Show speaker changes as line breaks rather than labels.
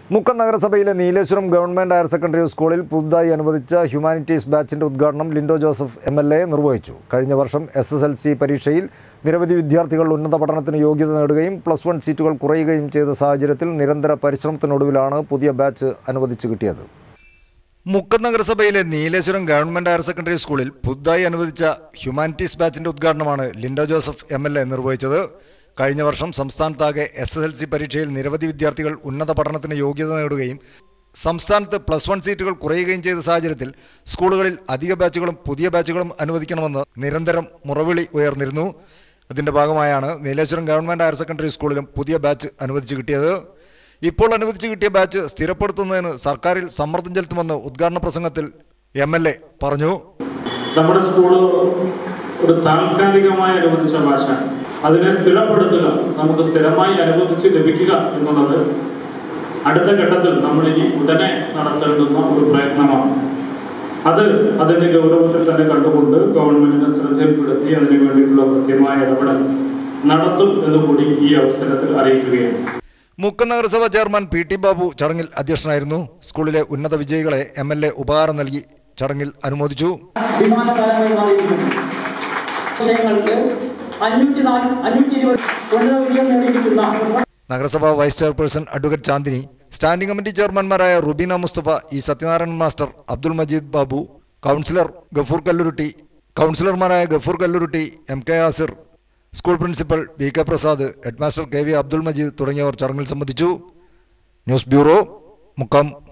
മുക്കം നഗരസഭയിലെ Nileshwaram government higher secondary സ്കൂളിൽ പുതുതായി അനുവദിച്ച ഹ്യൂമാനിറ്റീസ് ബാച്ചിന്റെ ഉദ്ഘാടനം Lindo Joseph M L A നിർവഹിച്ചു കഴിഞ്ഞ വർഷം എസ് എസ് എൽ സി പരീക്ഷയിൽ നിരവധി വിദ്യാർത്ഥികൾ ഉന്നത പഠനത്തിന് യോഗ്യത നേടുകയും പ്ലസ് വൺ സീറ്റുകൾ കുറയുകയും ചെയ്ത സാഹചര്യത്തിൽ നിരന്തര പരിശ്രമത്തിനൊടുവിലാണ് പുതിയ ബാച്ച് അനുവദിച്ചു കിട്ടിയത് മുക്കം നഗരസഭയിലെ നീലേശ്വരം ഗവൺമെന്റ് ഹയർ സെക്കൻഡറി സ്കൂളിൽ പുതുതായി അനുവദിച്ച ഹ്യൂമാനിറ്റീസ് ബാച്ചിന്റെ ഉദ്ഘാടനമാണ് Lindo Joseph M L A നിർവഹിച്ചത് കഴിഞ്ഞ വർഷം സംസ്ഥാനത്താകെ എസ് എസ് എൽ സി പരീക്ഷയിൽ നിരവധി വിദ്യാർത്ഥികൾ ഉന്നത പഠനത്തിന് യോഗ്യത നേടുകയും സംസ്ഥാനത്ത് പ്ലസ് വൺ സീറ്റുകൾ കുറയുകയും ചെയ്ത സാഹചര്യത്തിൽ സ്കൂളുകളിൽ അധിക ബാച്ചുകളും പുതിയ ബാച്ചുകളും അനുവദിക്കണമെന്ന് നിരന്തരം മുറവിളി ഉയർന്നിരുന്നു ഇതിന്റെ ഭാഗമായാണ് നീലേശ്വരം ഗവൺമെന്റ് ഹയർ സെക്കൻഡറി സ്കൂളിലും പുതിയ ബാച്ച് അനുവദിച്ചു കിട്ടിയത് ഇപ്പോൾ അനുവദിച്ചു കിട്ടിയ ബാച്ച് സ്ഥിരപ്പെടുത്തുന്നതിന് സർക്കാരിൽ സമ്മർദ്ദം ചെലുത്തുമെന്ന് ഉദ്ഘാടന പ്രസംഗത്തിൽ എം എൽ എ പറഞ്ഞു
നമ്മുടെ സ്കൂള് ഒരു താൽക്കാലികമായി അനുവദിച്ച ഭാഷ അതിനെ സ്ഥിരപ്പെടുത്തുക നമുക്ക് സ്ഥിരമായി അനുവദിച്ച് ലഭിക്കുക എന്നുള്ളത് അടുത്ത ഘട്ടത്തിൽ നമ്മൾ ഇനി ഉടനെ നടത്തേണ്ടുന്ന ഒരു പ്രയത്നമാണ് അത് അതിന്റെ ഗൗരവത്തിൽ തന്നെ കണ്ടുകൊണ്ട് ഗവൺമെന്റിനെ ശ്രദ്ധയിൽപ്പെടുത്തി അതിനു വേണ്ടിയിട്ടുള്ള കൃത്യമായ ഇടപെടൽ നടത്തും എന്നുകൂടി ഈ അവസരത്തിൽ അറിയിക്കുകയാണ്
മുക്കം നഗരസഭ ചെയർമാൻ പി ടി ബാബു ചടങ്ങിൽ അധ്യക്ഷനായിരുന്നു സ്കൂളിലെ ഉന്നത വിജയികളെ എം എൽ എ ഉപഹാരം നൽകി ചടങ്ങിൽ അനുമോദിച്ചു
വിമാനത്താരമായി മാറിയിരിക്കുന്നു വിഷയങ്ങൾക്ക് അഞ്ഞൂറ്റി നാല് അഞ്ഞൂറ്റി ഇരുപത് ഉന്നത വിജയം നേടിയിരിക്കുന്ന
നഗരസഭ vice chairperson advocate Chandini standing committee ചെയർമാൻമാരായ Rubina Mustafa E Sathyanarayanan master Abdul Majeed Babu councillor Gafoor Kallurutti കൗൺസിലർമാരായ Gafoor Kallurutti M K Asir school principal V K Prasad headmaster K V Abdul Majeed തുടങ്ങിയവർ ചടങ്ങിൽ സംബന്ധിച്ചു ന്യൂസ് ബ്യൂറോ മുക്കം